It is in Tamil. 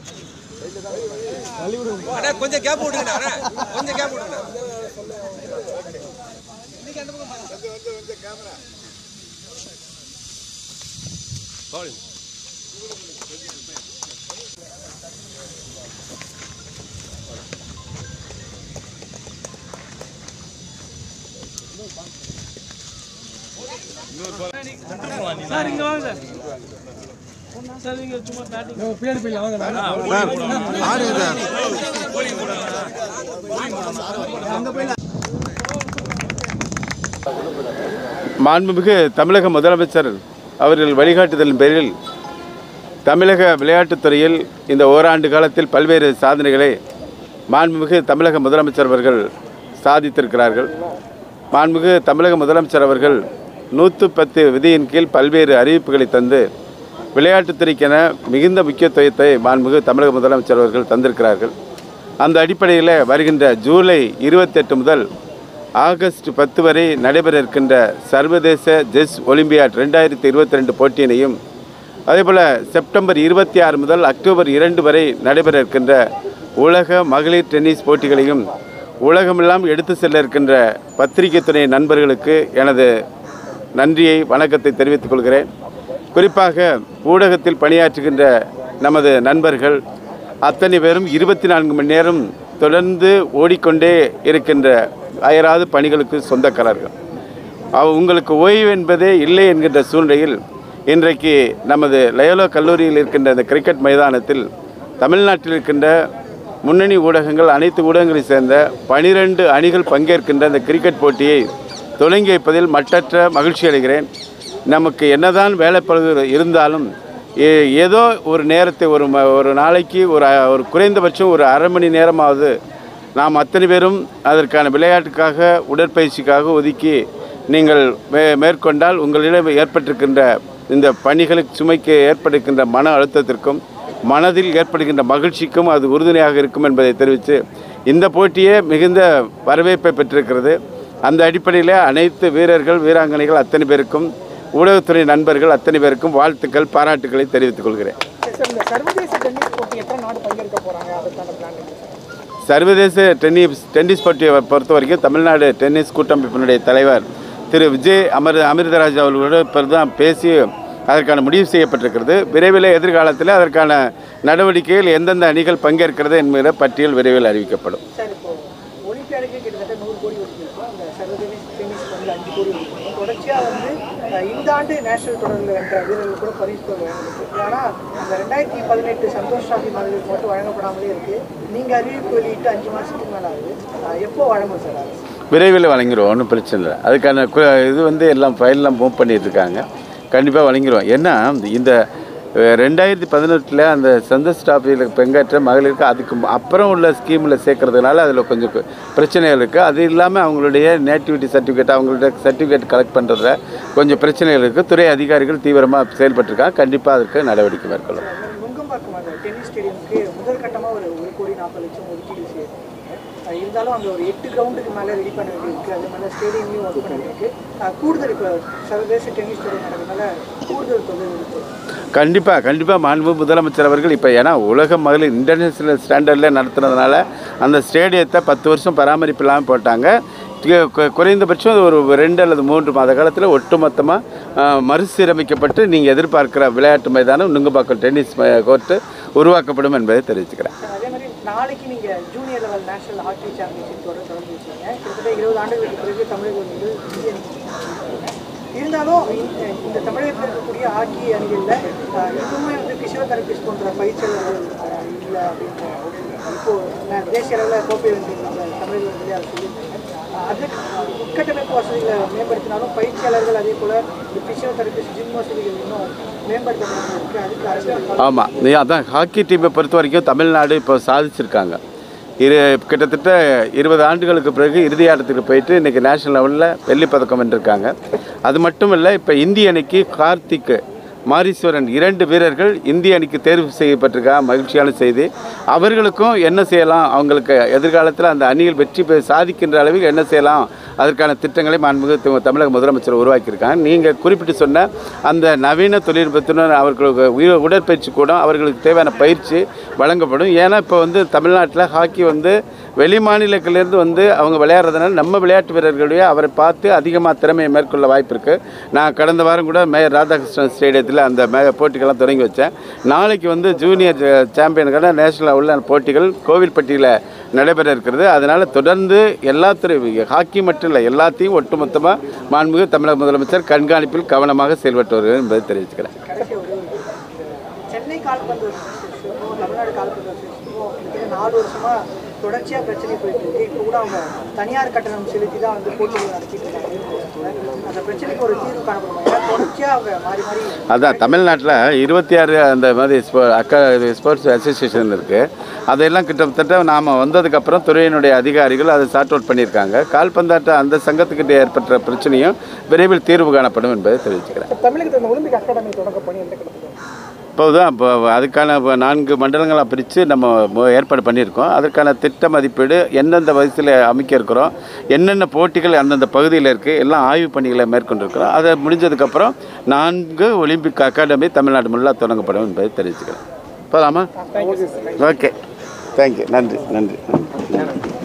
அண்ணா கொஞ்சம் கேப் விடுங்கண்ணா அண்ணா கொஞ்சம் கேப் விடுங்கண்ணா பாருங்க சார் இங்க வாங்க சார் சார் இங்க சும்மா பேட்டிங் பின்னாடி போயிடலாம் வாங்க மாண்புமிகு தமிழக முதலமைச்சர் அவர்கள் வழிகாட்டுதலின் பேரில் தமிழக விளையாட்டுத் துறையில் இந்த ஓராண்டு காலத்தில் பல்வேறு சாதனைகளை மாண்புமிகு தமிழக முதலமைச்சர் அவர்கள் சாதித்திருக்கிறார்கள் மாண்புமிகு தமிழக முதலமைச்சர் அவர்கள் நூற்று பத்து விதியின் கீழ் பல்வேறு அறிவிப்புகளை தந்து விளையாட்டுத்துறைக்கென மிகுந்த முக்கியத்துவத்தை மாண்புமிகு தமிழக முதலமைச்சர் அவர்கள் தந்திருக்கிறார்கள் அந்த அடிப்படையில் வருகின்ற ஜூலை இருபத்தெட்டு முதல் ஆகஸ்ட் பத்து வரை நடைபெற இருக்கின்ற சர்வதேச செஸ் ஒலிம்பியாட் ரெண்டாயிரத்தி இருபத்தி ரெண்டு போட்டியினையும் அதேபோல் செப்டம்பர் இருபத்தி ஆறு முதல் அக்டோபர் இரண்டு வரை நடைபெற இருக்கின்ற உலக மகளிர் டென்னிஸ் போட்டிகளையும் உலகமெல்லாம் எடுத்து செல்ல இருக்கின்ற பத்திரிகை துறை நண்பர்களுக்கு எனது நன்றியை வணக்கத்தை தெரிவித்துக் கொள்கிறேன் குறிப்பாக ஊடகத்தில் பணியாற்றுகின்ற நமது நண்பர்கள் அத்தனை பேரும் இருபத்தி நான்கு மணி நேரம் தொடர்ந்து ஓடிக்கொண்டே இருக்கின்ற அயராது பணிகளுக்கு சொந்தக்காரர்கள் அவ உங்களுக்கு ஓய்வு என்பதே இல்லை என்கின்ற சூழ்நிலையில் இன்றைக்கு நமது லயோலா கல்லூரியில் இருக்கின்ற இந்த கிரிக்கெட் மைதானத்தில் தமிழ்நாட்டில் இருக்கின்ற முன்னணி ஊடகங்கள் அனைத்து ஊடகங்களைச் சேர்ந்த பனிரெண்டு அணிகள் பங்கேற்கின்ற இந்த கிரிக்கெட் போட்டியை தொடங்கி வைப்பதில் மட்டற்ற மகிழ்ச்சி அடைகிறேன் நமக்கு என்னதான் வேலைப்பழுது இருந்தாலும் ஏ- ஏதோ ஒரு நேரத்தை ஒரு ம- ஒரு நாளைக்கு ஒரு அ- ஒரு குறைந்தபட்சம் ஒரு அரை மணி நேரமாவது நாம் அத்தனை பேரும் அதற்கான விளையாட்டுக்காக உடற்பயிற்சிக்காக ஒதுக்கி நீங்கள் மே மேற்கொண்டால் உங்களிடம் ஏற்பட்டிருக்கின்ற இந்த பணிகளுக்கு சுமைக்கு ஏற்படுகின்ற மன அழுத்தத்திற்கும் மனதில் ஏற்படுகின்ற மகிழ்ச்சிக்கும் அது உறுதுணையாக இருக்கும் என்பதை தெரிவித்து இந்த போட்டியே மிகுந்த வரவேற்பை பெற்றிருக்கிறது அந்த அடிப்படையில் அனைத்து வீரர்கள் வீராங்கனைகள் அத்தனை பேருக்கும் ஊடகத்துறை நண்பர்கள் அத்தனை பேருக்கும் வாழ்த்துக்கள் பாராட்டுக்களை தெரிவித்துக் கொள்கிறேன் சார் இந்த சர்வதேச டென்னிஸ் போட்டி எத்தனை நாடு பங்கேற்க போறாங்க அதுக்கான பிளான் என்ன சார் சர்வதேச டென்னிஸ் டென்னிஸ் போட்டியை பொறுத்த வரைக்கும் தமிழ்நாடு டென்னிஸ் கூட்டமைப்பினுடைய தலைவர் திரு விஜய் அமர் அமிர்தராஜ் அவர்களோடு இப்போ தான் பேசி அதற்கான முடிவு செய்யப்பட்டிருக்கிறது விரைவில் எதிர்காலத்தில் அதற்கான நடவடிக்கைகள் எந்தெந்த அணிகள் பங்கேற்கிறது என்கிற பட்டியல் விரைவில் அறிவிக்கப்படும் சார் இப்போ ஒலிம்பியாடுக்கு கிட்டத்தட்ட நூறு கோடி ஒதுக்கியிருக்கோம் அந்த சர்வதேச டென்னிஸ் வந்து அஞ்சு கோடி ஒதுக்கியிருக்கோம் தொடர்ச்சியாக வந்து அஹ், இந்த ஆண்டு நேஷனல் தொடரில் என்ற வீரர்கள் கூட பரிசு தொகை வழங்கிருக்கு ஆனால் அந்த ரெண்டாயிரத்தி பதினெட்டு சந்தோஷ் டிராஃபி மகளிருக்கு மட்டும் வழங்கப்படாமலே இருக்கு நீங்கள் அறிவிப்பு வெளியிட்டு அஞ்சு மாதத்துக்கு மேலே ஆகுது அஹ், எப்போ வழங்கும் சார் அது விரைவில் வழங்கிடுவோம் ஒன்றும் பிரச்சனை இல்லை அதுக்கான கு- இது வந்து எல்லாம் ஃபைல்லாம் மூவ் பண்ணிட்டு இருக்காங்க கண்டிப்பாக வழங்கிடுவோம் ஏன்னா இந்த அஹ், ரெண்டாயிரத்தி பதினெட்டில் அந்த சந்தோஷ் டிராஃபியில் பங்கேற்ற மகளிருக்கு அதுக்கு அப்புறம் உள்ள ஸ்கீமில் சேர்க்கறதுனால அதில் கொஞ்சம் கு- பிரச்சனைகள் இருக்குது அது இல்லாமல் அவங்களுடைய நேட்டிவிட்டி சர்டிஃபிகேட் அவங்களுடைய சர்டிஃபிகேட் கலெக்ட் பண்ணுறதுல கொஞ்சம் பிரச்சனைகள் இருக்குது துறை அதிகாரிகள் தீவிரமாக செயல்பட்டிருக்காங்க கண்டிப்பாக அதற்கு நடவடிக்கை மேற்கொள்ளும் நுங்கம்பாக்கம் அந்த டென்னிஸ் ஸ்டேடியமுக்கு முதல் கட்டமாக ஒரு ஒரு கோடி நாற்பது லட்சம் ஒதுக்கீடு செய்யிருக்காங்க அஹ் இருந்தாலும் அங்கே ஒரு எட்டு கிரவுண்டுக்கு மேலே ரெடி பண்ண வேண்டியிருக்கு அதே மாதிரி ஸ்டேடியம்லையும் ஒர்க் பண்ண வேண்டியிருக்கு அஹ் கூடுதல் இப்போ சர்வதேச டென்னிஸ் ஸ்டேடியம் நடக்கிறதுனால கூடுதல் தொகை இருக்குது கண்டிப்பாக கண்டிப்பாக மாண்பு முதலமைச்சர் அவர்கள் இப்போ ஏன்னா உலக மகளிர் இன்டர்நேஷனல் ஸ்டாண்டர்டில் நடத்துனதுனால அந்த ஸ்டேடியத்தை பத்து வருஷம் பராமரிப்பு இல்லாமல் போட்டாங்க கு- கு- குறைந்தபட்சம் ஒரு ரெண்டு அல்லது மூன்று மாத காலத்தில் ஒட்டுமொத்தமாக மறுசீரமைக்கப்பட்டு நீங்கள் எதிர்பார்க்கிற விளையாட்டு மைதானம் நுங்கம்பாக்கம் டென்னிஸ் கோர்ட்டு உருவாக்கப்படும் என்பதை தெரிவிச்சுக்கிறேன் அதே மாதிரி நாளைக்கு நீங்கள் junior level national hockey championship தொடர் தொடர்ந்து வச்சுருங்க கிட்டத்தட்ட இருபது ஆண்டுகளுக்கு பிறகு தமிழகம் வந்து இந்திய அணிக்கு வந்திருக்காங்க. இருந்தாலும் இந்த இந்த தமிழகத்தில் இருக்கக்கூடிய ஹாக்கி அணிகளில் இன்னுமே வந்து பிசியோதெரபிஸ்ட் போன்ற பயிற்சியாளர்கள் அஹ், இல்லை அப்படின்ற இப்போ நான் தேசிய அளவில் கோப்பை வென்றிருக்காங்க தமிழக வந்து அதை சொல்லியிருக்காங்க அஹ், அது உட்கட்டமைப்பு வசதிகளை மேம்படுத்தினாலும் பயிற்சியாளர்கள் அதே போல் இந்த பிசியோதெரபிஸ்ட் ஜிம் வசதிகள் இன்னும் மேம்படுத்தப்படாமல் இருக்குது அதுக்கு அரசு ஆமாம் நீ அதான் ஹாக்கி டீமை பொறுத்த வரைக்கும் தமிழ்நாடு இப்போ சாதிச்சிருக்காங்க இரு கிட்டத்தட்ட இருபது ஆண்டுகளுக்கு பிறகு இறுதி ஆட்டத்துக்கு போயிட்டு இன்றைக்கி நேஷனல் லெவலில் வெள்ளிப் பதக்கம் வென்றிருக்காங்க அது மட்டும் இல்லை இப்போ இந்திய அணிக்கு கார்த்திக் மாரீஸ்வரன் இரண்டு வீரர்கள் இந்திய அணிக்கு தேர்வு செய்யப்பட்டிருக்கா மகிழ்ச்சியான செய்தி அவர்களுக்கும் என்ன செய்யலாம் அவங்களுக்கு எதிர்காலத்தில் அந்த அணியில் வெற்றி பெ சாதிக்கின்ற அளவில் என்ன செய்யலாம் அதற்கான திட்டங்களை மாண்புமிகு தி- தமிழக முதலமைச்சர் உருவாக்கியிருக்காங்க நீங்கள் குறிப்பிட்டு சொன்ன அந்த நவீன தொழில்நுட்பத்தினர் அவர்களுக்கு உய- உடற்பயிற்சி கூட அவர்களுக்கு தேவையான பயிற்சி வழங்கப்படும் ஏன்னா இப்போ வந்து தமிழ்நாட்டில் ஹாக்கி வந்து வெளி மாநிலத்திலேருந்து வந்து அவங்க விளையாடுறதுனால நம்ம விளையாட்டு வீரர்களுடைய அவரை பார்த்து அதிகமாக திறமையை மேற்கொள்ள வாய்ப்பு இருக்குது நான் கடந்த வாரம் கூட மேயர் ராதாகிருஷ்ணன் ஸ்டேடியத்தில் அந்த மே போட்டிகள்லாம் தொடங்கி வச்சேன் நாளைக்கு வந்து ஜூனியர் ச- சாம்பியனுக்கான நேஷனல் உள்ள போட்டிகள் கோவில்பட்டியில் நடைபெற இருக்கிறது அதனால் தொடர்ந்து எல்லா துறை ஹாக்கி மட்டும் இல்லை எல்லாத்தையும் ஒட்டுமொத்தமாக மாண்புமிகு தமிழக முதலமைச்சர் கண்காணிப்பில் கவனமாக செயல்பட்டு வருகிறார் என்பதை தெரிவிச்சுக்கிறேன் கடைசி ஒரு சென்னை கால்பந்து அசோசியேஷனும் தமிழ்நாடு கால்பந்து அசோசியேஷனும் கிட்டத்தட்ட நாலு வருஷமா தொடர்ச்சியா பிரச்சனை போயிட்டு இருக்கு இப்போ கூட அவங்க தனியார் கட்டணம் செலுத்தி தான் வந்து போட்டிகள் நடத்திட்டு இருக்காங்க அந்த பிரச்சனைக்கு ஒரு தீர்வு காணப்படுமா ஏன்னா தொடர்ச்சியா அவங்க மாறி மாறி அதான் தமிழ்நாட்டில் இருபத்தி ஆறு அந்த மாதிரி ஸ்போ அக்கா இது ஸ்போர்ட்ஸ் அசோசியேஷன் இருக்குது அதெல்லாம் கிட்டத்தட்ட நாம் வந்ததுக்கப்புறம் துறையினுடைய அதிகாரிகள் அதை சார்ட் அவுட் பண்ணியிருக்காங்க கால்பந்தாட்ட அந்த சங்கத்துக்கிட்ட ஏற்பட்ட பிரச்சனையும் விரைவில் தீர்வு காணப்படும் என்பதை தெரிவிச்சுக்கிறேன் தமிழகத்தில் இந்த ஒலிம்பிக் அகாடமி தொடங்க பணி எந்த கிடக்குது இப்போதான் இப்போ அதுக்கான இப்போ நான்கு மண்டலங்களாக பிரித்து நம்ம மு- ஏற்பாடு பண்ணியிருக்கோம் அதற்கான திட்ட மதிப்பீடு எந்தெந்த வயசில் அமைக்க இருக்கிறோம் என்னென்ன போட்டிகள் அந்தந்த பகுதியில் இருக்குது எல்லாம் ஆய்வு பணிகளை மேற்கொண்டிருக்கிறோம் அதை முடிஞ்சதுக்கப்புறம் நான்கு ஒலிம்பிக் அகாடமி தமிழ்நாடு முழுவதும் தொடங்கப்படும் என்பதை தெரிவிச்சுக்கிறேன் போகலாமா ஓகே தேங்க்யூ நன்றி நன்றி நன்றி